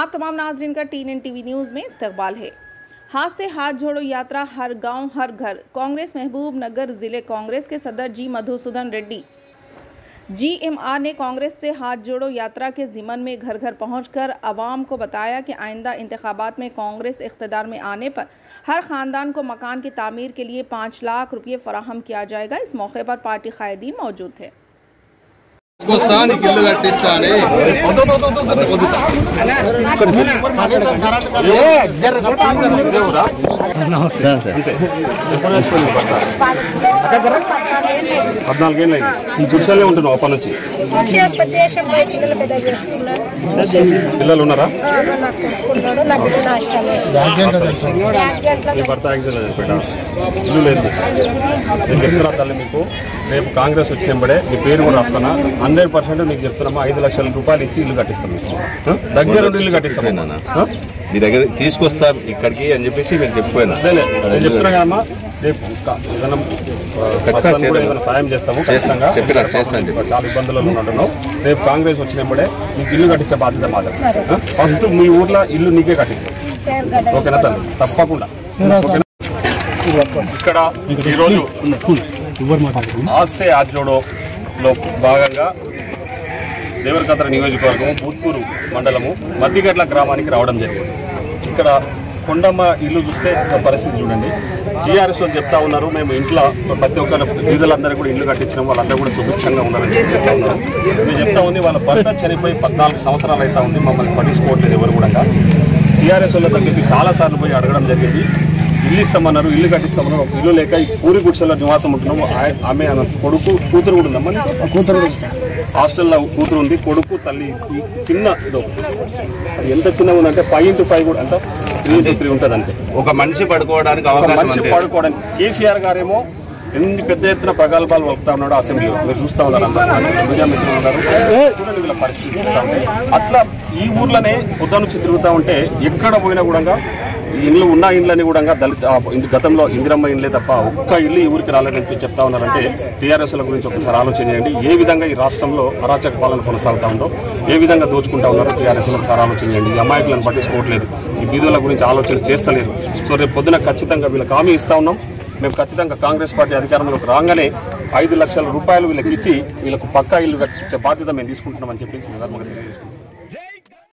आप तमाम नाजरीन का टी एन टीवी न्यूज़ में इस्तकबाल है हाथ से हाथ जोड़ो यात्रा हर गांव हर घर कांग्रेस महबूब नगर जिले कांग्रेस के सदर जी मधुसूदन रेड्डी जीएमआर ने कांग्रेस से हाथ जोड़ो यात्रा के ज़िमन में घर घर पहुंचकर आवाम को बताया कि आइंदा इंतखाबात में कांग्रेस इख्तदार में आने पर हर ख़ानदान को मकान की तामीर के लिए पाँच लाख रुपये फराहम किया जाएगा इस मौके पर पार्टी कायदीन मौजूद थे తీసుకొస్తా నీకు ఇల్లు కట్టిస్తా అని పద్నాలుగేళ్ళు అయింది ఈ గుడిసెలే ఉంటున్నావు అప్పటి నుంచి కృషి ఆసుపత్రి చేసి బయట పిల్లలు పెద్ద చేసుకున్నారు పిల్లలు ఉన్నారా ఆ, నా కొడుకున్నాడు నా బిడ్డ నాష్టాలు వేసిన యాక్సిడెంట్లో మీ భర్త యాక్సిడెంట్ చనిపోయాడా ఇల్లు లేదు నేను చెప్తున్నా తల్లి మీకు రేపు కాంగ్రెస్ వచ్చినప్పుడే మీ పేరు కూడా రాసుకున్నా హండ్రెడ్ పర్సెంట్ మీకు చెప్తున్నామా ఐదు లక్షల రూపాయలు ఇచ్చి ఇల్లు కట్టిస్తాం మీకు ఆ? దగ్గర ఉండి ఇల్లు కట్టిస్తాం నాన్న మీ దగ్గర తీసుకొస్తా ఇక్కడికి అని చెప్పేసి మీకు చెప్పిపోయినా అదేలే నేను చెప్తున్నా కదమ్మా రేపు క- ఏదైనా ఆ, ప్రస్తుతానికి కూడా ఏదైనా సాయం చేస్తాము ఖచ్చితంగా చెప్పినా, చేస్తాను చెప్పి. చాలా ఇబ్బందులలో ఉంటున్నావు రేపు కాంగ్రెస్ వచ్చినప్పుడే మీకు ఇల్లు కట్టించే బాధ్యత మాది ఫస్ట్ మీ ఊర్లో ఇల్లు నీకే కట్టిస్తాం పేరు గడ్డ ఓకేనా తల్లి తప్పకుండా ఓకేనా? ఇక్కడ ఈరోజు ఆసే ఆజోడోలో భాగంగా దేవరకద్ర నియోజకవర్గం పూత్కూరు మండలము మద్దిగడ్ల గ్రామానికి రావడం జరిగింది ఇక్కడ కొండమ్మ ఇల్లు చూస్తే ఒక పరిస్థితి చూడండి టీఆర్ఎస్ వాళ్ళు చెప్తా ఉన్నారు మేము ఇంట్లో ప్రతి ఒక్కరు బీదలందరూ కూడా ఇల్లు కట్టించడం వాళ్ళందరూ కూడా సుభిక్షంగా ఉన్నారని చెప్పి చెప్తా ఉన్నారు మేము చెప్తా ఉంది వాళ్ళ భర్త చనిపోయి పద్నాలుగు సంవత్సరాలు అవుతా ఉంది మమ్మల్ని పట్టించుకోవట్లేదు ఎవరు కూడా టీఆర్ఎస్ వాళ్ళ దగ్గరికి చాలా సార్లు పోయి అడగడం జరిగింది ఇల్లు ఇస్తామన్నారు ఇల్లు కట్టిస్తామన్నారు ఒక ఇల్లు లేక ఈ పూరి గుడిసెల్లో నివాసం ఉంటున్నాము ఆయ- ఆమె ఆమె కొడుకు కూతురు కూడా ఉందమ్మా నీకు? కూతురు హాస్టల్లో కూతురు ఉంది కొడుకు తల్లి ఈ చిన్న ఇదో అది ఎంత చిన్నగా ఉందంటే ఫైవ్ ఇంటూ ఫైవ్ కూడా అంటే త్రీ ఇంటూ త్రీ ఉంటుంది అంతే ఒక మనిషి పడుకోవడానికి ఒక అవకాశం మనిషి అంతే పడుకోవడానికి కేసీఆర్ గారేమో ఎన్ని పెద్ద ఎత్తున ప్రగల్భాలు వలుపుతా ఉన్నాడు అసెంబ్లీలో మీరు చూస్తా ఉన్నారు అందరూ మీడియా మిత్రులు ఉన్నారు చూడండి వీళ్ళ పరిస్థితి చూస్తా ఉంటే అట్లా ఈ ఊర్లోనే పొద్దు నుంచి తిరుగుతూ ఉంటే ఎక్కడ పోయినా కూడా ఈ ఇండ్లు ఉన్న ఇండ్లని కూడా దళిత ఆ, ఇంటి గతంలో ఇందిరమ్మ ఇండ్లే తప్ప ఒక్క ఇల్లు ఈ ఊరికి రాలేదని చెప్పి చెప్తా ఉన్నారంటే టీఆర్ఎస్ల గురించి ఒకసారి ఆలోచన చేయండి ఏ విధంగా ఈ రాష్ట్రంలో అరాచక పాలన కొనసాగుతా ఉందో ఏ విధంగా దోచుకుంటా ఉన్నారో టీఆర్ఎస్ ఒకసారి ఆలోచన చేయండి ఈ అమాయకులను పట్టించుకోవట్లేదు ఈ బీదుల గురించి ఆలోచన చేస్తలేరు సో రేపు పొద్దున ఖచ్చితంగా వీళ్ళకి హామీ ఇస్తా ఉన్నాం మేము ఖచ్చితంగా కాంగ్రెస్ పార్టీ అధికారంలోకి రాగానే ఐదు లక్షల రూపాయలు వీళ్ళకి ఇచ్చి వీళ్ళకు పక్కా ఇల్లు కట్టించే బాధ్యత మేము తీసుకుంటున్నామని చెప్పేసి ఈ సందర్భంగా తెలియజేసుకుంటాం